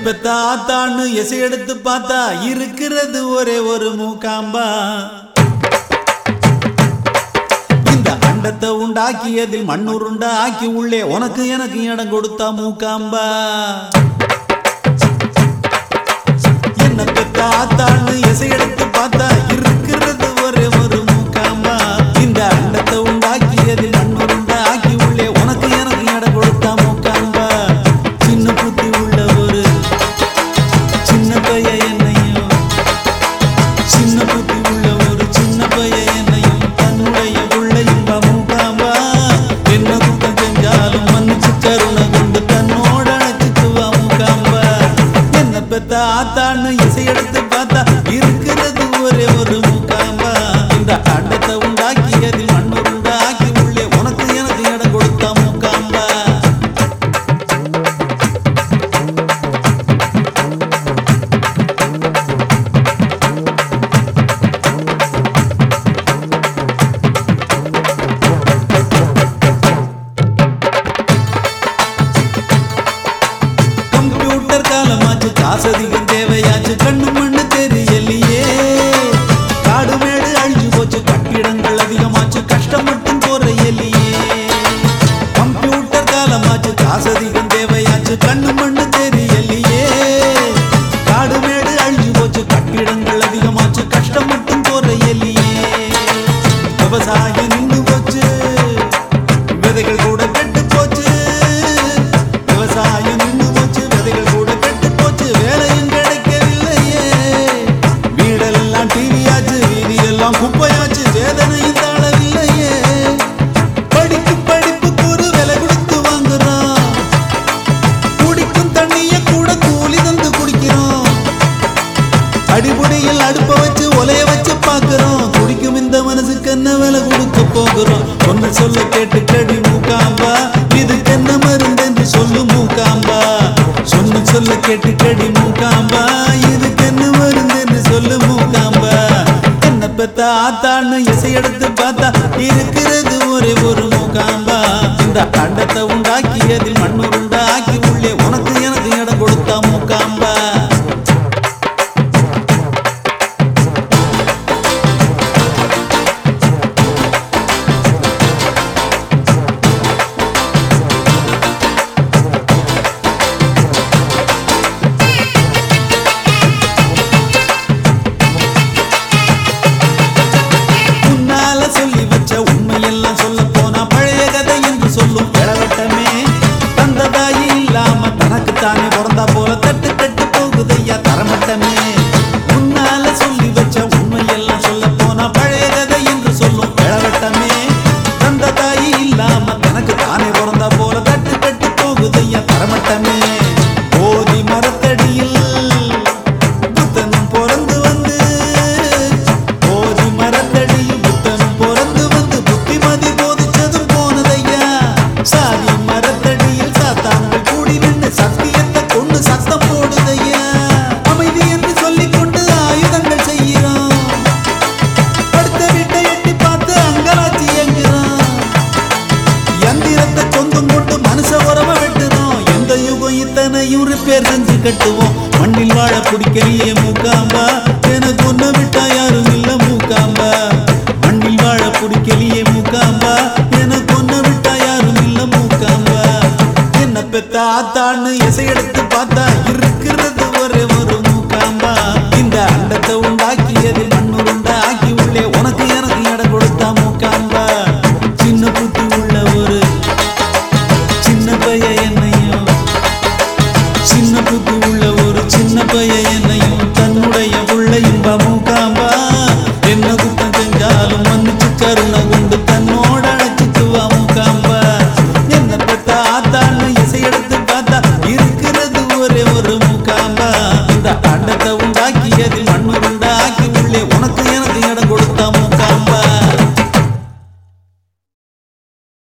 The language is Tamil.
பெத்த ஆத்தான்னு எசை எடுத்து பார்த்தா இருக்கிறது ஒரே ஒரு மூக்காம்பா இந்த அண்டத்தை உண்டாக்கியதில் மண்ணுருண்டா ஆக்கி உள்ளே உனக்கு எனக்கு இடம் கொடுத்தா மூக்காம்பா என்ன பெத்த ஆத்தான்னு எசை எடுத்து பார்த்தா இருக்கிறது ஒரே ஒரு மூக்காம்பா இந்த அண்டத்தை உண்டாக்கியதில் மண்ணுருண்டா ஆக்கி உள்ளே உனக்கு எனக்கு இடம் கொடுத்தா மூக்காம்பா சின்ன புத்தி உள்ள ஒரு சின்ன பைய என்னையும் சின்ன புத்தி உள்ள ஒரு சின்ன பைய என்னையும் தன்னுடைய உள்ள இன்ப மூக்காம்பா என்ன குத்தம் செஞ்சாலும் மன்னிச்சு கருணை கொண்டு தன்னோட அணைச்சுக்குவா மூக்காம்பா என்ன பெத்த ஆத்தான்னு இசை எடுத்து பார்த்தா இருக்கிறது ஒரே ஒரு மூக்காம்பா இந்த அண்டத்தை உண்டாக்கியதில் மண்ணுருண்டா ஆக்கி உள்ளே உனக்கு எனக்கு இடம் கொடுத்தா மூக்காம்பா கம்ப்யூட்டர் காலமாச்சு காசதிகம் தேவையாச்சு கண்ணு மண்ணு தெரியலையே காடு மேடு அழிஞ்சு போச்சு கட்டிடங்கள் அதிகமாச்சு கஷ்டம் மட்டும் குறையலையே கம்ப்யூட்டர் காலமாச்சு காசதிகம் தேவையாச்சு கண்ணு மண்ணு தெரியலையே காடு மேடு அழிஞ்சு போச்சு கட்டிடங்கள் அதிகமாச்சு கஷ்டம் மட்டும் குறையலையே விவசாயம் நின்று போச்சு விதைகள் கூட கெட்டு போச்சு விவசாயம் நின்று போச்சு விதைகள் கூட கெட்டு போச்சு வேலையும் கிடைக்கவில்லையே வீடெல்லாம் டிவியாச்சு வீதியெல்லாம் குப்பையாச்சு வேதனையும் தாழவில்லையே படிப்பு படிப்புக்கு ஒரு விலை கொடுத்து வாங்குறோம் குடிக்கும் தண்ணிய கூட கூலி தந்து குடிக்கிறோம் அடிபுடியில் அடுப்ப வச்சு ஒலைய வச்சு பாக்குறோம் குடிக்கும் இந்த மனசுக்கு என்ன விலை கொடுக்க போகிறோம் ஒன்னு சொல்ல கேட்டு கடி மூக்காம்பா இதுக்கு என்ன மருந்து என்று சொல்லு மூக்காம்பா சொன்ன சொல்ல கேட்டு கடி மூக்காம்பா இதுக்கு என்ன மருந்து என்று சொல்லு மூக்காம்பா என்ன பெத்த ஆத்தான்னு இசை எடுத்து பார்த்தா இருக்கிறது ஒரே ஒரு மூக்காம்பா இந்த அண்டத்தை உண்டாக்கியதில் மண்ணுருண்டா ஆக்கி உள்ளே உனக்கு எனக்கு இடம் கொடுத்தா மூக்காம்பா முன்னால சொல்லி வச்ச உண்மையெல்லாம் சொல்ல போனா பழைய கதை என்று சொல்லும் இளவட்டமே தந்ததாயி இல்லாம தனக்கு தானே பிறந்தா போல தட்டு கட்டு போகுதையா தரமட்டமே முன்னால சொல்லி வச்ச உண்மையெல்லாம் சொல்ல போனா பழைய கதை என்று சொல்லும் இளவட்டமே தந்ததாயி இல்லாம தனக்கு தானே பிறந்தா போல தட்டு கட்டு போகுதையா தரமட்டமே போதி மரத்தடியில் புத்தனும் பிறந்து வந்து போதி மரத்தடியில் புத்தனும் பிறந்து வந்து புத்திமதி போதிச்சதும் போனதையா சாதி மரத்தடியில் சாத்தான்கள் கூடி நின்று சத்தியத்தை கொண்டு சத்தம் போடுதையா அமைதி என்று சொல்லிக் கொண்டு ஆயுதங்கள் செய்கிறோம் அடுத்த வீட்டை எட்டி பார்த்து அங்கலாச்சி எங்கிறோம் யந்திரத்தை சொந்தம் கொண்டு மனுஷ உறவ வெட்டுறோம் எந்த யுகம் இத்தனையும் ரிப்பேர் செஞ்சு கட்டுவோம் மண்ணில் வாழ பிடிக்கலையே மூக்காம்பா எனக்கு ஒன்ன விட்டா யாரும் இல்ல மூக்காம்பா மண்ணில் வாழ பிடிக்கலையே மூக்காம்பா எனக்கு ஒன்ன விட்டா யாரும் இல்ல மூக்காம்பா என்ன பெத்த ஆத்தான்னு இசை எடுத்து பார்த்தா